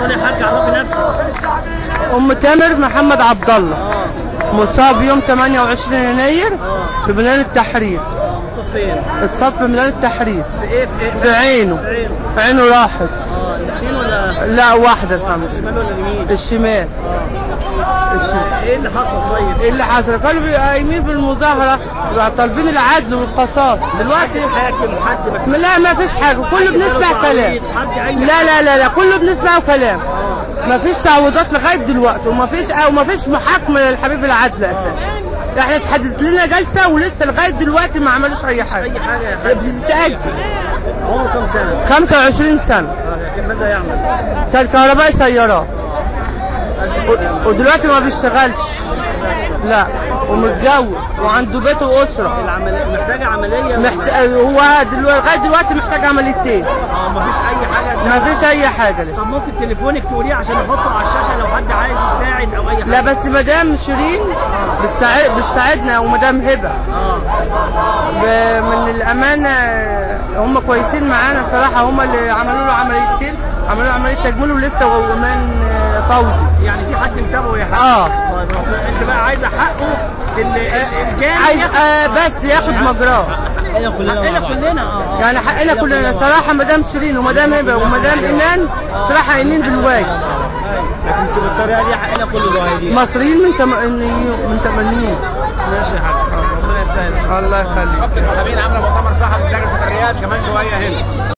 قول يا حاج عرفي نفسك ام تامر محمد عبد الله مصاب يوم 28 يناير في ميدان التحرير مصطفى فين؟ الصف في ميدان التحرير في ايه في ايه؟ في عينه في عينه عينه راحت اه الاثنين ولا لا واحده الحمد شمال ولا اليمين؟ الشمال الشمال ايه اللي حصل طيب؟ ايه اللي حصل كانوا بيبقوا قايمين بالمظاهره بيبقوا طالبين العدل والقصاص دلوقتي حاكم حد ما لا ما فيش حاجه كله بنسمع كلام لا لا لا لا كله بنسمع كلام ما فيش تعويضات لغايه دلوقتي وما فيش او ما فيش محاكمه للحبيب العدل اساسا احنا اتحددت لنا جلسه ولسه لغايه دلوقتي ما عملوش اي حاجه اي حاجه يا حاج بتتاجل عمره كام سنه؟ 25 سنه اه لكن ماذا يعمل؟ كان كهربائي سيارات و- ودلوقتي ما بيشتغلش لا ومتجوز وعنده بيت واسره العمليه محتاجه عمليه محتاج هو دلوقتي لغايه دلوقتي محتاج عمليتين اه مفيش اي حاجه ما فيش اي حاجه طب لسه ممكن تليفونك تقوليه عشان نحطه على الشاشه لو حد عايز يساعد او اي حاجه لا بس مدام شيرين بتساعد بتساعدنا ومدام هبه ب- من الامانه هم كويسين معانا صراحه هم اللي عملوا له عمليتين عملوا له عمليه تجميل ولسه وامان فوزي يعني في حد متابعه يا حاج اه طيب ربنا- انت بقى عايزه حقه ال- ال- الجاني عايز ياخد- آه بس ياخد مجراه حقنا كلنا اه اه يعني حقنا كلنا صراحه مدام شيرين ومدام هبه ومدام ايمان صراحه قايمين بالواجب لكن بالطريقه دي حقنا كل الوهيدين مصريين من 80 من 80 ماشي يا حاج ربنا يسهل الله يخليك المحامين عامله مؤتمر صحفي في لجنه الحريات كمان شويه هنا